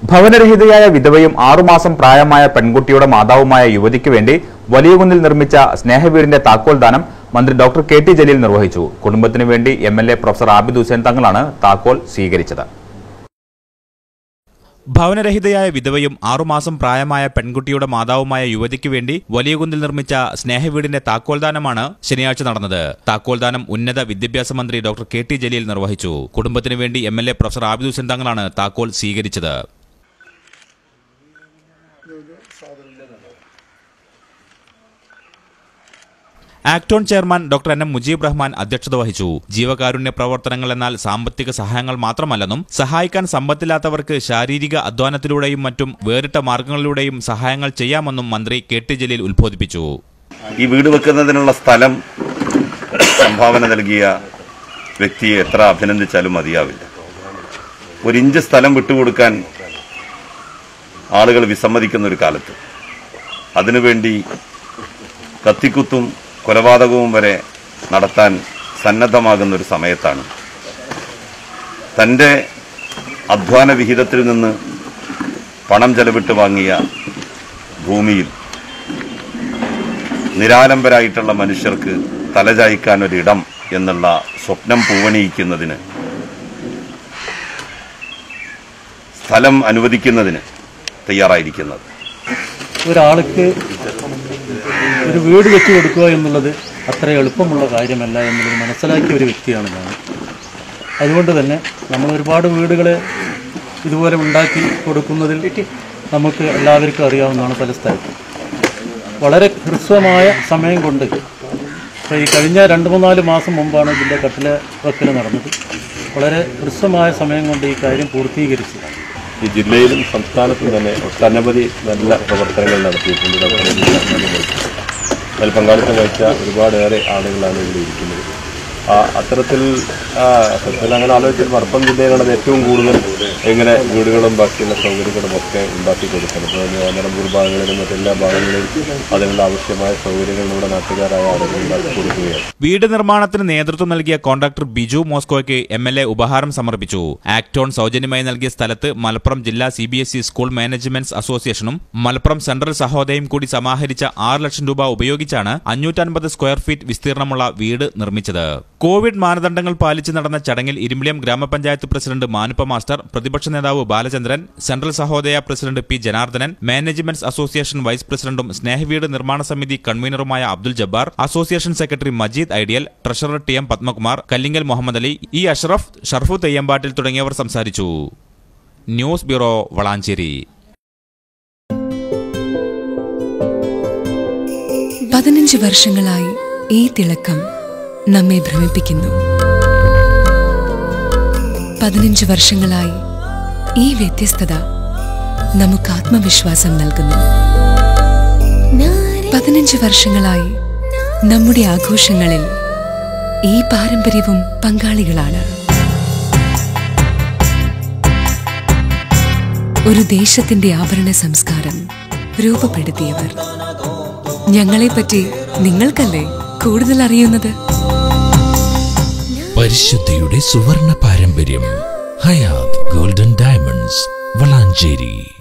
ഭവനരഹിതയായ വിധവയും ആറുമാസം പ്രായമായ പെൺകുട്ടിയുടെ മാതാവുമായ യുവതിക്ക് വേണ്ടി വലിയകുന്നിൽ നിർമ്മിച്ച സ്നേഹവീടിന്റെ താക്കോൽ ദാനം മന്ത്രി ഡോക്ടർ കെ ടി ജലീൽ നിർവഹിച്ചു കുടുംബത്തിനു വേണ്ടി M L A professor Abid Hussain തങ്ങളാണ് താക്കോൽ സ്വീകരിച്ചത് ഭവനരഹിതയായ വിധവയും ആറുമാസം പ്രായമായ പെൺകുട്ടിയുടെ മാതാവുമായ യുവതിക്ക് വേണ്ടി വലിയകുന്നിൽ നിർമ്മിച്ച സ്നേഹവീടിന്റെ താക്കോൽദാനമാണ് ശനിയാഴ്ച നടന്നത് താക്കോൽദാനം ഉന്നത വിദ്യാഭ്യാസ മന്ത്രി ഡോക്ടർ കെ ടി ജലീൽ നിർവഹിച്ചു കുടുംബത്തിനു വേണ്ടി M L A professor Abid Hussain തങ്ങളാണ് താക്കോൽ സ്വീകരിച്ചത് ആക്ടോൺ chairman doctor N M Mujeeb Rahman അധ്യക്ഷത വഹിച്ചു ജീവകാരുണ്യ പ്രവർത്തനങ്ങൾ എന്നാൽ സാമ്പത്തിക സഹായങ്ങൾ മാത്രമല്ലെന്നും സഹായിക്കാൻ സമ്പത്തില്ലാത്തവർക്ക് ശാരീരിക അധ്വാനത്തിലൂടെയും മറ്റും വേറിട്ട മാർഗങ്ങളിലൂടെയും സഹായങ്ങൾ ചെയ്യാമെന്നും മന്ത്രി കെ ടി ജലീൽ ഉദ്ബോധിപ്പിച്ചു ഈ വീട് വെക്കുന്നതിനുള്ള സ്ഥലം സംഭാവന നൽകിയ വ്യക്തിയെ എത്ര അഭിനന്ദിച്ചാലും മതിയാവില്ല ഒരു ഇഞ്ച് സ്ഥലം വിട്ടുകൊടുക്കാൻ ആളുകൾ വിസമ്മതിക്കുന്ന ഒരു കാലത്ത് അതിനുവേണ്ടി കത്തിക്കുത്തും കൊലപാതകവും വരെ നടത്താൻ സന്നദ്ധമാകുന്ന ഒരു സമയത്താണ് തൻ്റെ അധ്വാന വിഹിതത്തിൽ നിന്ന് പണം ചെലവിട്ട് വാങ്ങിയ ഭൂമിയിൽ നിരാലംബരായിട്ടുള്ള മനുഷ്യർക്ക് തലചായ്ക്കാൻ ഒരിടം എന്നുള്ള സ്വപ്നം പൂവണിയിക്കുന്നതിന് സ്ഥലം അനുവദിക്കുന്നതിന് തയ്യാറായിരിക്കുന്നത് ഒരാൾക്ക് ഒരു വീട് വെച്ച് കൊടുക്കുക എന്നുള്ളത് അത്ര എളുപ്പമുള്ള കാര്യമല്ല എന്നുള്ളത് മനസ്സിലാക്കിയ ഒരു വ്യക്തിയാണ് ഞാൻ അതുകൊണ്ട് തന്നെ നമ്മൾ ഒരുപാട് വീടുകൾ ഇതുപോലെ ഉണ്ടാക്കി കൊടുക്കുന്നതിൽ നമുക്ക് എല്ലാവർക്കും അറിയാവുന്നതാണ് പല സ്ഥലത്തും വളരെ ഹ്രസ്വമായ സമയം കൊണ്ട് ഇപ്പോൾ ഈ കഴിഞ്ഞ രണ്ട് മൂന്നാല് മാസം മുമ്പാണ് ഇതിൻ്റെ കട്ടില വെക്കൽ നടന്നത് വളരെ ഹ്രസ്വമായ സമയം കൊണ്ട് ഈ കാര്യം പൂർത്തീകരിച്ചു ഈ ജില്ലയിലും സംസ്ഥാനത്തും തന്നെ ഒട്ടനവധി നല്ല പ്രവർത്തനങ്ങൾ നടത്തിയിട്ടുണ്ട് ഡോക്ടർ എം. ജി. അതിൽ പങ്കാളിത്തം വഹിച്ച ഒരുപാടേറെ ആളുകളാണ് ഇവിടെ ഇരിക്കുന്നത് ആ അത്തരത്തിൽ ആ, സത്യത്തിൽ അങ്ങനെ ആലോചിച്ചാൽ മലപ്പുറം ജില്ലയിലാണ് അത് ഏറ്റവും കൂടുതൽ ഇങ്ങനെ വീടുകളും ബാക്കിയുള്ള സൗകര്യങ്ങളും ഒക്കെ ഉണ്ടാക്കി കൊടുക്കുന്നത് ഇപ്പോൾ നിലമ്പൂർ ഭാഗങ്ങളിലും മറ്റെല്ലാ ഭാഗങ്ങളിലും അതിനുള്ള ആവശ്യമായ സൗകര്യങ്ങൾ നമ്മുടെ നാട്ടുകാരായ ആളുകൾ ഉണ്ടാക്കി കൊടുക്കുകയാണ് വീട് നിർമ്മാണത്തിന് നേതൃത്വം നൽകിയ കോൺട്രാക്ടർ ബിജു മോസ്കോയ്ക്ക് എം എൽ എ ഉപഹാരം സമർപ്പിച്ചു ആക്ടോൺ സൗജന്യമായി നൽകിയ സ്ഥലത്ത് മലപ്പുറം ജില്ലാ C B S E school managements അസോസിയേഷനും മലപ്പുറം സെൻട്രൽ സഹോദയം കൂടി സമാഹരിച്ച ആറ് ലക്ഷം രൂപ ഉപയോഗിച്ചാണ് അഞ്ഞൂറ്റൻപത് സ്ക്വയർ ഫീറ്റ് വിസ്തീർണമുള്ള വീട് നിർമ്മിച്ചത് കോവിഡ് മാനദണ്ഡങ്ങൾ പാലിച്ച് നടന്ന ചടങ്ങിൽ ഇരുമ്പിളിയം ഗ്രാമപഞ്ചായത്ത് പ്രസിഡന്റ് മാനുപ്പ മാസ്റ്റർ പ്രതിപക്ഷ നേതാവ് Balachandran central Sahodaya president P Janardhanan managements association vice പ്രസിഡന്റും സ്നേഹവീട് നിർമ്മാണ സമിതി കൺവീനറുമായ Abdul Jabbar association secretary Majeed ideal treasurer T M Padmakumar Kallingal Muhammad Ali E Ashraf Sharfu Theyyampattil തുടങ്ങിയവർ സംസാരിച്ചു ന്യൂസ് ബ്യൂറോ വളാഞ്ചേരി പതിനഞ്ച് വർഷങ്ങളായി ഈ തിളക്കം നമ്മെ ഭ്രമിപ്പിക്കുന്നു പതിനഞ്ച് വർഷങ്ങളായി ഈ വ്യത്യസ്തത നമുക്ക് ആത്മവിശ്വാസം നൽകുന്നു പതിനഞ്ച് വർഷങ്ങളായി നമ്മുടെ ആഘോഷങ്ങളിൽ ഈ പാരമ്പര്യവും പങ്കാളികളാണ് ഒരു ദേശത്തിന്റെ ആഭരണ സംസ്കാരം രൂപപ്പെടുത്തിയവർ ഞങ്ങളെപ്പറ്റി നിങ്ങൾക്കല്ലേ കൂടുതൽ അറിയുന്നത് പരിശുദ്ധിയുടെ സുവർണ പാരമ്പര്യം ഹയാത് ഗോൾഡൻ ഡയമണ്ട്സ് വളാഞ്ചേരി